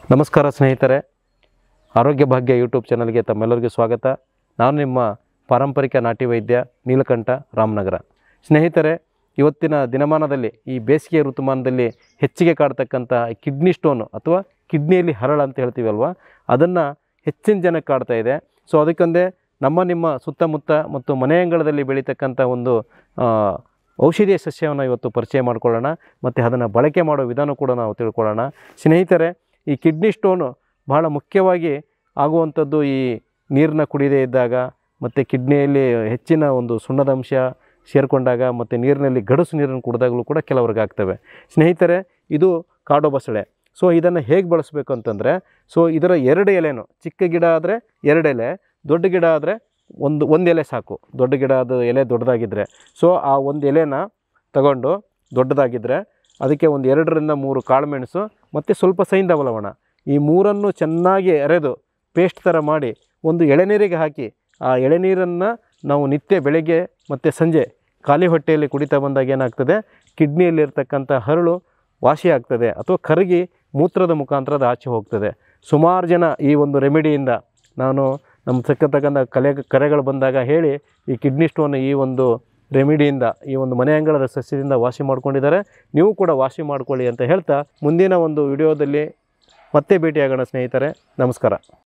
ನಮಸ್ಕಾರ ಸ್ನೇಹಿತರೆ ಆರೋಗ್ಯ ಭಾಗ್ಯ ಯೂಟ್ಯೂಬ್ ಚಾನಲ್ಗೆ ತಮ್ಮೆಲ್ಲರಿಗೂ ಸ್ವಾಗತ ನಾನು ನಿಮ್ಮ ಪಾರಂಪರಿಕ ನಾಟಿ ವೈದ್ಯ ನೀಲಕಂಠ ರಾಮನಗರ ಸ್ನೇಹಿತರೆ ಇವತ್ತಿನ ದಿನಮಾನದಲ್ಲಿ ಈ ಬೇಸಿಗೆ ಋತುಮಾನದಲ್ಲಿ ಹೆಚ್ಚಿಗೆ ಕಾಡ್ತಕ್ಕಂಥ ಕಿಡ್ನಿ ಸ್ಟೋನು ಅಥವಾ ಕಿಡ್ನಿಯಲ್ಲಿ ಹರಳ ಅಂತ ಹೇಳ್ತೀವಲ್ವ ಅದನ್ನು ಹೆಚ್ಚಿನ ಜನಕ್ಕೆ ಕಾಡ್ತಾ ಇದೆ ಸೊ ಅದಕ್ಕೊಂದೇ ನಮ್ಮ ನಿಮ್ಮ ಸುತ್ತಮುತ್ತ ಮತ್ತು ಮನೆ ಅಂಗಳದಲ್ಲಿ ಬೆಳೀತಕ್ಕಂಥ ಒಂದು ಆ, ಔಷಧೀಯ ಸಸ್ಯವನ್ನು ಇವತ್ತು ಪರಿಚಯ ಮಾಡ್ಕೊಳ್ಳೋಣ ಮತ್ತು ಅದನ್ನು ಬಳಕೆ ಮಾಡೋ ವಿಧಾನ ಕೂಡ ನಾವು ತಿಳ್ಕೊಳ್ಳೋಣ ಸ್ನೇಹಿತರೆ ಈ ಕಿಡ್ನಿ ಸ್ಟೋನು ಬಹಳ ಮುಖ್ಯವಾಗಿ ಆಗುವಂಥದ್ದು ಈ ನೀರನ್ನ ಕುಡಿಯದೇ ಇದ್ದಾಗ ಮತ್ತು ಕಿಡ್ನಿಯಲ್ಲಿ ಹೆಚ್ಚಿನ ಒಂದು ಸುಣ್ಣದ ಅಂಶ ಸೇರಿಕೊಂಡಾಗ ಮತ್ತು ನೀರಿನಲ್ಲಿ ಗಡಸು ನೀರನ್ನು ಕುಡಿದಾಗಲೂ ಕೂಡ ಕೆಲವ್ರಿಗೆ ಆಗ್ತವೆ ಸ್ನೇಹಿತರೆ ಇದು ಕಾಡು ಬಸಳೆ ಸೊ ಇದನ್ನು ಹೇಗೆ ಬಳಸಬೇಕು ಅಂತಂದರೆ ಸೊ ಇದರ ಎರಡು ಎಲೆನೂ ಚಿಕ್ಕ ಗಿಡ ಆದರೆ ಎರಡು ಎಲೆ ದೊಡ್ಡ ಗಿಡ ಆದರೆ ಒಂದು ಒಂದು ಎಲೆ ಸಾಕು ದೊಡ್ಡ ಗಿಡ ಅದು ಎಲೆ ದೊಡ್ಡದಾಗಿದ್ದರೆ ಸೊ ಆ ಒಂದು ಎಲೆನ ತಗೊಂಡು ದೊಡ್ಡದಾಗಿದ್ದರೆ ಅದಕ್ಕೆ ಒಂದು ಎರಡರಿಂದ ಮೂರು ಕಾಳುಮೆಣಸು ಮತ್ತು ಸ್ವಲ್ಪ ಸೈಂಧವ ಲವಣ ಈ ಮೂರನ್ನು ಚೆನ್ನಾಗಿ ಎರೆದು ಪೇಸ್ಟ್ ಥರ ಮಾಡಿ ಒಂದು ಎಳೆನೀರಿಗೆ ಹಾಕಿ ಆ ಎಳೆನೀರನ್ನು ನಾವು ನಿತ್ಯ ಬೆಳಗ್ಗೆ ಮತ್ತು ಸಂಜೆ ಖಾಲಿ ಹೊಟ್ಟೆಯಲ್ಲಿ ಕುಡಿತಾ ಬಂದಾಗ ಏನಾಗ್ತದೆ ಕಿಡ್ನಿಯಲ್ಲಿರ್ತಕ್ಕಂಥ ಹರಳು ವಾಸಿ ಆಗ್ತದೆ ಅಥವಾ ಕರಗಿ ಮೂತ್ರದ ಮುಖಾಂತರ ಅದು ಆಚೆ ಹೋಗ್ತದೆ ಸುಮಾರು ಜನ ಈ ಒಂದು ರೆಮಿಡಿಯಿಂದ ನಾನು ನಮ್ಮ ಸಿಕ್ಕತಕ್ಕಂಥ ಕಲೆ ಕರೆಗಳು ಬಂದಾಗ ಹೇಳಿ ಈ ಕಿಡ್ನಿ ಸ್ಟೋನ್ ಈ ಒಂದು ರೆಮಿಡಿಯಿಂದ ಈ ಒಂದು ಮನೆ ಅಂಗಳದ ಸಸ್ಯದಿಂದ ವಾಸಿ ಮಾಡ್ಕೊಂಡಿದ್ದಾರೆ ನೀವು ಕೂಡ ವಾಸಿ ಮಾಡ್ಕೊಳ್ಳಿ ಅಂತ ಹೇಳ್ತಾ ಮುಂದಿನ ಒಂದು ವಿಡಿಯೋದಲ್ಲಿ ಮತ್ತೆ ಭೇಟಿಯಾಗೋಣ ಸ್ನೇಹಿತರೆ ನಮಸ್ಕಾರ